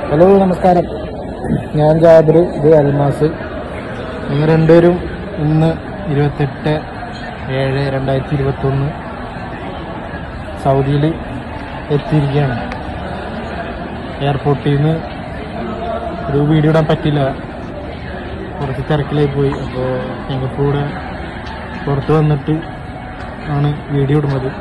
hello നമസ്കാരം ഞാൻ ജാബിർ ഇത് അൽമാസ് നിങ്ങൾ രണ്ടുപേരും ഇന്ന് ഇരുപത്തെട്ട് ഏഴ് രണ്ടായിരത്തി ഇരുപത്തൊന്ന് സൗദിയിൽ എത്തിയിരിക്കുകയാണ് എയർപോർട്ടിൽ നിന്ന് ഒരു വീഡിയോ ഇടാൻ പറ്റില്ല കുറച്ച് തിരക്കിലായി പോയി അപ്പോൾ ഞങ്ങൾക്ക് കൂടെ പുറത്ത് വന്നിട്ട് ആണ് വീഡിയോ ഇടുന്നത്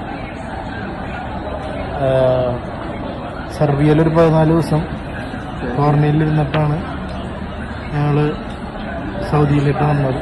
ആഹ് സെർബിയയിൽ ഒരു പതിനാല് ദിവസം ക്വാറന്റൈനിൽ ഇരുന്നിട്ടാണ് ഞങ്ങൾ സൗദിയിലേക്ക് വന്നത്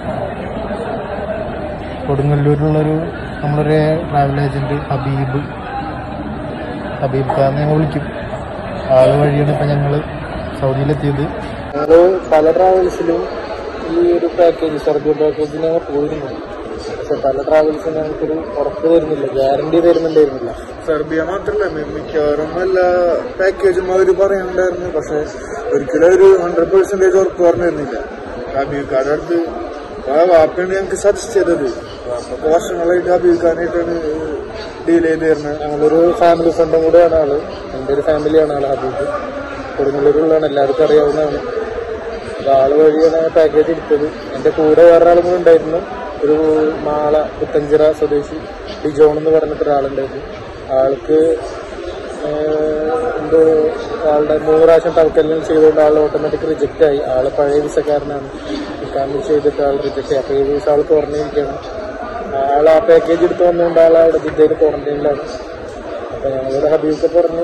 കൊടുങ്ങല്ലൂരിലുള്ളൊരു നമ്മളൊരു ട്രാവൽ ഏജന്റ് ഹബീബ് ഹബീബ് ഖാൻ ഞങ്ങൾ വിളിക്കും ആള് വഴിയാണ് ഇപ്പം ഞങ്ങൾ സൗദിയിലെത്തിയത് ഞങ്ങൾ പല ട്രാവൽസിലും ഈ ഒരു പാക്കേജ് സെർബിയ പാക്കേജിൽ ഞങ്ങൾ പോയിരുന്നു പക്ഷെ പല ട്രാവൽസും ഞങ്ങൾക്കൊരു ഉറപ്പ് തരുന്നില്ല ഗ്യാരണ്ടി തരുന്നുണ്ടായിരുന്നില്ല സെർബിയ മാത്രല്ല മി- മിക്കവാറും എല്ലാ പാക്കേജും അവർ പറയുന്നുണ്ടായിരുന്നു പക്ഷെ ഒരിക്കലും ഒരു ഹൺഡ്രഡ് പെർസെന്റേജ് ഉറപ്പ് പറഞ്ഞിരുന്നില്ല ഹബീബ് ഖാന്റെ അടുത്ത് ആ വാപ്പയാണ് ഞങ്ങൾക്ക് സജസ്റ്റ് ചെയ്തത് വാപ്പൊക്കെ വർഷങ്ങളായിട്ട് ഹബീബ് ഖാനായിട്ടാണ് ഡീൽ ചെയ്ത് തരുന്നത് ഞങ്ങളൊരു ഫാമിലി ഫ്രണ്ടും കൂടെയാണ് ആള് എൻ്റെ ഒരു ഫാമിലിയാണ് ആള് ഹബീബ് കൊടുങ്ങല്ലൂരുള്ളതാണ് എല്ലാവർക്കും അറിയാവുന്നതാണ് അപ്പൊ ആള് വഴിയാണ് പാക്കേജ് എടുത്തത് എൻ്റെ കൂടെ വേറെ ആളും കൂടെ ഉണ്ടായിരുന്നു ഒരു മാള പുത്തഞ്ചിറ സ്വദേശി ഡിജോൺ എന്ന് പറഞ്ഞിട്ട് ഒരാളുണ്ടായിരുന്നു ആൾക്ക് ഏഹ്, എന്തോ ആളുടെ മൂന്ന് പ്രാവശ്യം തവക്കല്ലിൽ ചെയ്തുകൊണ്ട് ആൾ ഓട്ടോമാറ്റിക് റിജക്റ്റ് ആയി ആള് പഴയ വിസക്കാരനാണ് ഫാമിലി ചെയ്തിട്ട് ആൾ റിജക്റ്റ് ആയി അപ്പൊ ഏഴ് ദിവസം ആൾ ക്വാറന്റൈനിരിക്കുകയാണ് ആൾ ആ പാക്കേജ് എടുത്ത് വന്നുകൊണ്ട് ആൾ അവിടെ ജിദ്ദയിൽ ക്വാറന്റൈനിലാണ് അപ്പൊ ഞങ്ങളോട് ഹബീബൊക്കെ പറഞ്ഞു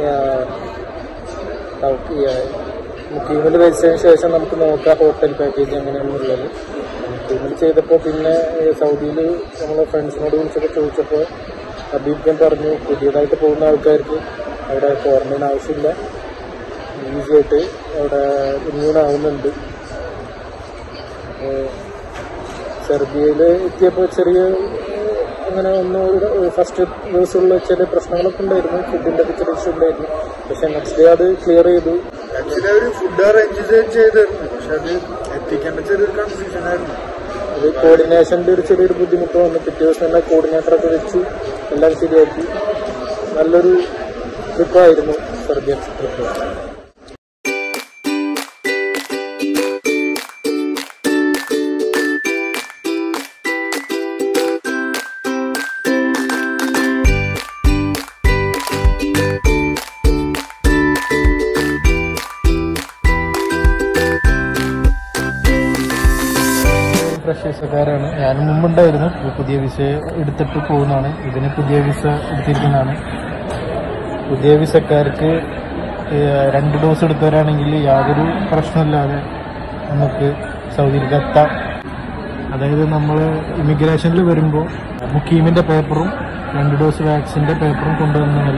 മുക്കീമിൽ വെച്ചതിന് ശേഷം നമുക്ക് നോക്കാം ഹോട്ടൽ പാക്കേജ് എങ്ങനെയാണെന്നുള്ളത് മുക്കീമിൽ ചെയ്തപ്പോൾ പിന്നെ സൗദിയിൽ നമ്മളെ ഫ്രണ്ട്സിനോട് വിളിച്ചപ്പോൾ ചോദിച്ചപ്പോൾ ഹബീബ് ഖാൻ പറഞ്ഞു പുതിയതായിട്ട് പോകുന്ന ആൾക്കാർക്ക് അവിടെ ക്വാറന്റൈൻ ആവശ്യമില്ല ഈസി ആയിട്ട് അവിടെ ഇമ്മ്യൂൺ ആവുന്നുണ്ട് അപ്പോൾ സെർബിയയിൽ എത്തിയപ്പോൾ ചെറിയ ഏഹ്, അങ്ങനെ ഒന്ന് ഫസ്റ്റ് ദിവസമുള്ള ചെറിയ പ്രശ്നങ്ങളൊക്കെ ഉണ്ടായിരുന്നു ഫുഡിന്റെ ഒക്കെ ചെറിയ ഇഷ്യൂ ഉണ്ടായിരുന്നു പക്ഷെ നെക്സ്റ്റ് ഡേ അത് ക്ലിയർ ചെയ്തു ആക്ച്വലി അവർ ഫുഡ് അറേഞ്ച് ചെയ്തിരുന്നു പക്ഷെ അത് എത്തിക്കേണ്ട ചെറിയൊരു കൺഫ്യൂഷൻ ആയിരുന്നു അത് കോർഡിനേഷന്റെ ഒരു ചെറിയൊരു ബുദ്ധിമുട്ട് വന്നു പിറ്റേ ദിവസം തന്നെ കോർഡിനേറ്ററൊക്കെ വെച്ച് എല്ലാം ശരിയാക്കി നല്ലൊരു ട്രിപ്പായിരുന്നു സെർബിയൻ ട്രിപ്പ് ഫ്രഷേഴ്സുകാരാണ് ഞാനും മുമ്പുണ്ടായിരുന്നു ഇപ്പൊ പുതിയ വിസ എടുത്തിട്ട് പോകുന്നതാണ് ഇതിന് പുതിയ വിസ എടുത്തിരിക്കുന്നതാണ് പുതിയ വിസക്കാർക്ക് ഏഹ്, രണ്ട് ഡോസ് എടുത്തവരാണെങ്കിൽ യാതൊരു പ്രശ്നമില്ലാതെ നമുക്ക് സൗദിയിലേക്ക് എത്താം അതായത് നമ്മൾ ഇമിഗ്രേഷനിൽ വരുമ്പോൾ മുക്കീമിന്റെ പേപ്പറും രണ്ട് ഡോസ് വാക്സിന്റെ പേപ്പറും കൊണ്ടുവന്നാൽ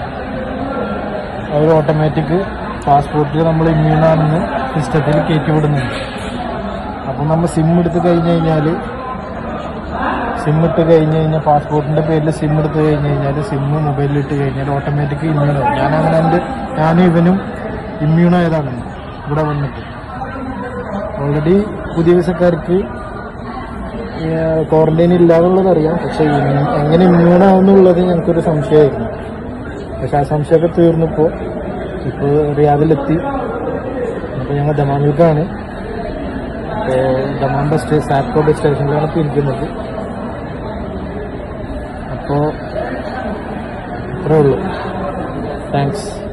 അവർ ഓട്ടോമാറ്റിക് പാസ്പോർട്ടിൽ നമ്മൾ ഇമ്മ്യൂണാണെന്ന് സിസ്റ്റത്തിൽ കയറ്റി വിടുന്നുണ്ട് അപ്പം നമ്മൾ സിം എടുത്ത് കഴിഞ്ഞ് കഴിഞ്ഞാൽ സിം ഇട്ട് കഴിഞ്ഞ് കഴിഞ്ഞാൽ പാസ്പോർട്ടിന്റെ പേരിൽ സിം എടുത്ത് കഴിഞ്ഞ് കഴിഞ്ഞാൽ സിം മൊബൈലിൽ ഇട്ട് കഴിഞ്ഞാൽ ഓട്ടോമാറ്റിക് ഇമ്മ്യൂൺ ആവും ഞാൻ അങ്ങനെ എൻ്റെ ഞാനും ഇവനും ഇമ്മ്യൂൺ ആയതാണ് ഇവിടെ വന്നിട്ട് ഓൾറെഡി പുതിയ വിസക്കാർക്ക് ക്വാറന്റൈൻ ഇല്ലാന്നുള്ളത് അറിയാം പക്ഷെ ഇം- എങ്ങനെ ഇമ്മ്യൂൺ ആവുന്നുള്ളത് ഞങ്ങൾക്കൊരു സംശയമായിരുന്നു പക്ഷെ ആ സംശയമൊക്കെ തീർന്നപ്പോൾ ഇപ്പോൾ റിയാദിലെത്തി അപ്പോൾ ഞങ്ങൾ ദമാമിൽക്കാണ് അപ്പോൾ Dammam bus stay SAPTCO bus സ്റ്റേഷനിലാണ് ഇപ്പോൾ ഇരിക്കുന്നത് അപ്പോൾ ഇത്രേ ഉള്ളൂ താങ്ക്സ്